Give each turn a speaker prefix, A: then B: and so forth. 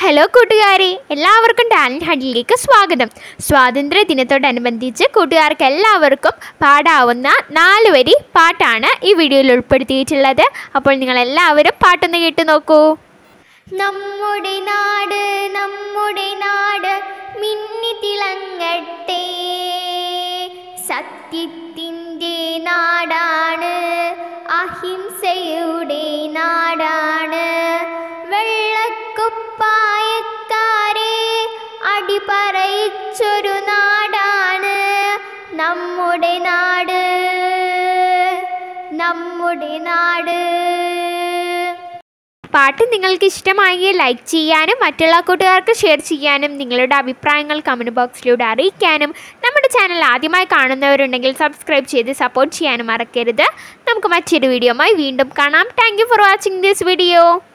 A: hello കൂട്ടുകാരെ എല്ലാവർക്കും talent ഹഡിലേക്ക് സ്വാഗതം സ്വാതന്ത്ര്യ ദിനത്തോടനുബന്ധിച്ച് കൂട്ടുകാർക്ക് എല്ലാവർക്കും പാടാവുന്ന നാല് വരി പാട്ടാണ് ഈ വീഡിയോയിൽ ഉൾപ്പെടുത്തിയിട്ടുള്ളത് അപ്പോൾ നിങ്ങൾ എല്ലാവരും പാട്ടൊന്ന് കേട്ട് നോക്കൂ നമ്മുടെ നാട് നമ്മുടെ നാട് മിന്നി തിളങ്ങട്ടെ സത്യത്തിൻ്റെ നാടാണ് അഹിംസയുടെ നാടാണ് വെള്ളക്കുപ്പായക്കാരെ അടിപറയിച്ചൊരു നാടാണ് നമ്മുടെ നാട് നമ്മുടെ നാട് പാട്ട് നിങ്ങൾക്ക് ഇഷ്ടമായെങ്കിൽ ലൈക്ക് ചെയ്യാനും മറ്റുള്ള കൂട്ടുകാർക്ക് ഷെയർ ചെയ്യാനും നിങ്ങളുടെ അഭിപ്രായങ്ങൾ കമൻറ്റ് ബോക്സിലൂടെ അറിയിക്കാനും നമ്മുടെ ചാനൽ ആദ്യമായി കാണുന്നവരുണ്ടെങ്കിൽ സബ്സ്ക്രൈബ് ചെയ്ത് സപ്പോർട്ട് ചെയ്യാനും മറക്കരുത് നമുക്ക് മറ്റൊരു വീഡിയോയുമായി വീണ്ടും കാണാം thank for watching this video